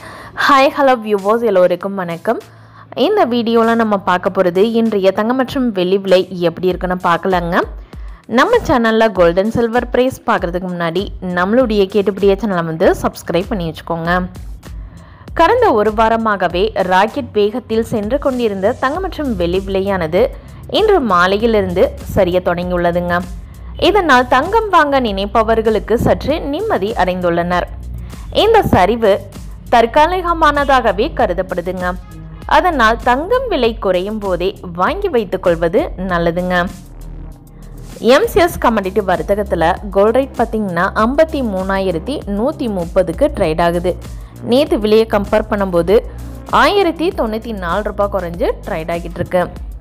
hi hello viewers எல்லோருக்கும் வணக்கம் இந்த வீடியோவில் நம்ம பார்க்க போகிறது இன்றைய தங்கம் மற்றும் வெள்ளி விலை எப்படி இருக்குன்னு பார்க்கலாங்க நம்ம சேனலில் கோல்டன் சில்வர் ப்ரைஸ் பார்க்குறதுக்கு முன்னாடி நம்மளுடைய கேட்டுப்படிய சேனலை வந்து சப்ஸ்கிரைப் பண்ணி வச்சுக்கோங்க கடந்த ஒரு வாரமாகவே ராக்கெட் வேகத்தில் சென்று கொண்டிருந்த தங்கம் மற்றும் வெள்ளி விலையானது இன்று மாலையிலிருந்து சரிய தொடங்கியுள்ளதுங்க இதனால் தங்கம் வாங்க நினைப்பவர்களுக்கு சற்று நிம்மதி அடைந்துள்ளனர் இந்த சரிவு தற்காலிகமானதாகவே கருதப்படுதுங்க அதனால் தங்கம் விலை குறையும் போதே வாங்கி வைத்துக் கொள்வது நல்லதுங்க எம்சிஎஸ் கமாடிட்டி வர்த்தகத்தில் கோல்ட் ரேட் பார்த்தீங்கன்னா ஐம்பத்தி மூணாயிரத்தி நூற்றி முப்பதுக்கு ட்ரேட் ஆகுது நேற்று விலையை கம்பேர் பண்ணும்போது ஆயிரத்தி தொண்ணூற்றி நாலு ரூபாய் குறைஞ்சு ட்ரேட் ஆகிட்டு இருக்கு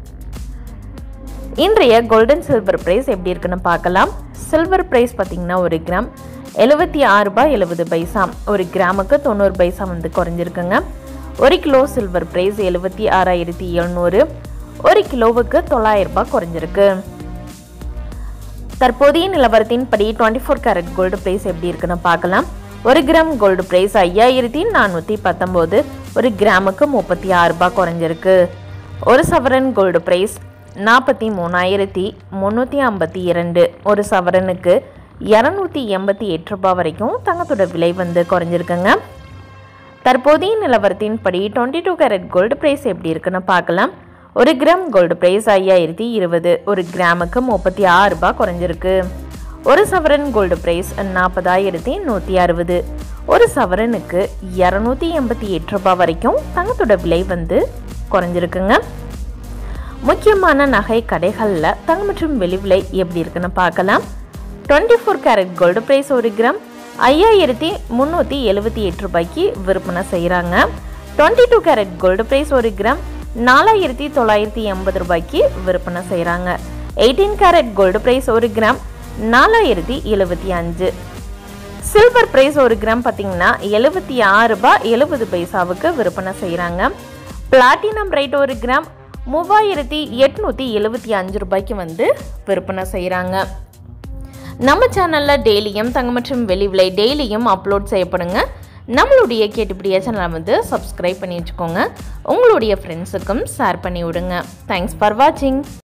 இன்றைய கோல்டன் சில்வர் ப்ரைஸ் எப்படி இருக்குன்னு பார்க்கலாம் சில்வர் ப்ரைஸ் பார்த்தீங்கன்னா ஒரு கிராம் எழுபத்தி ஆறு ரூபாய் எழுபது பைசா ஒரு கிராமுக்கு தொண்ணூறு பைசா வந்து குறைஞ்சிருக்குங்க ஒரு கிலோ சில்வர் ப்ரைஸ் எழுபத்தி ஆறாயிரத்தி எழுநூறு ஒரு கிலோவுக்கு தொள்ளாயிரம் ரூபாய் குறைஞ்சிருக்கு தற்போதைய நிலவரத்தின்படி twenty four carat gold price எப்படி இருக்குன்னு பார்க்கலாம் ஒரு கிராம் கோல்டு ப்ரைஸ் ஐயாயிரத்தி நானூற்றி பத்தொம்போது ஒரு கிராமுக்கு முப்பத்தி ஆறு ரூபாய் குறைஞ்சிருக்கு ஒரு சவரன் கோல்டு ப்ரைஸ் நாற்பத்தி மூணாயிரத்தி முந்நூற்றி ஐம்பத்தி இரண்டு ஒரு சவரனுக்கு இரநூத்தி எண்பத்தி எட்டு ரூபாய் வரைக்கும் தங்கத்தோட விலை வந்து குறைஞ்சிருக்குங்க தற்போதைய நிலவரத்தின்படி twenty two carat gold price எப்படி இருக்குன்னு பார்க்கலாம் ஒரு கிராம் கோல்டு ப்ரைஸ் ஐயாயிரத்தி இருபது ஒரு கிராமுக்கு முப்பத்தி ஆறு ரூபாய் குறைஞ்சிருக்கு ஒரு சவரன் கோல்டு ப்ரைஸ் நாற்பதாயிரத்தி நூற்றி அறுபது ஒரு சவரனுக்கு இரநூத்தி எண்பத்தி எட்டு ரூபாய் வரைக்கும் தங்கத்தோட விலை வந்து குறைஞ்சிருக்குங்க முக்கியமான நகை கடைகளில் தங்கம் மற்றும் வெளி விலை எப்படி இருக்குன்னு பார்க்கலாம் twenty four carat gold price ஒரு கிராம் ஐயாயிரத்தி முந்நூற்றி எழுபத்தி எட்டு ரூபாய்க்கு விற்பனை செய்கிறாங்க twenty two carat gold price ஒரு கிராம் நாலாயிரத்தி தொள்ளாயிரத்தி எண்பது ரூபாய்க்கு விற்பனை செய்கிறாங்க எயிட்டீன் கேரட் கோல்டு ப்ரைஸ் ஒரு கிராம் நாலாயிரத்தி எழுபத்தி அஞ்சு சில்வர் ப்ரைஸ் ஒரு கிராம் பார்த்தீங்கன்னா எழுபத்தி ஆறு ரூபாய் எழுபது பைசாவுக்கு விற்பனை செய்கிறாங்க பிளாட்டினம் ரேட் ஒரு கிராம் மூவாயிரத்தி எட்நூற்றி எழுபத்தி அஞ்சு ரூபாய்க்கு வந்து விற்பனை செய்கிறாங்க நம்ம சேனலில் டெய்லியும் தங்கம் மற்றும் வெளி விலை டெய்லியும் அப்லோட் செய்யப்படுங்க நம்மளுடைய கேட்டுப்படிய சேனலை வந்து சப்ஸ்கிரைப் பண்ணி வச்சுக்கோங்க உங்களுடைய ஃப்ரெண்ட்ஸுக்கும் ஷேர் பண்ணி விடுங்க தேங்க்ஸ் ஃபார் வாட்சிங்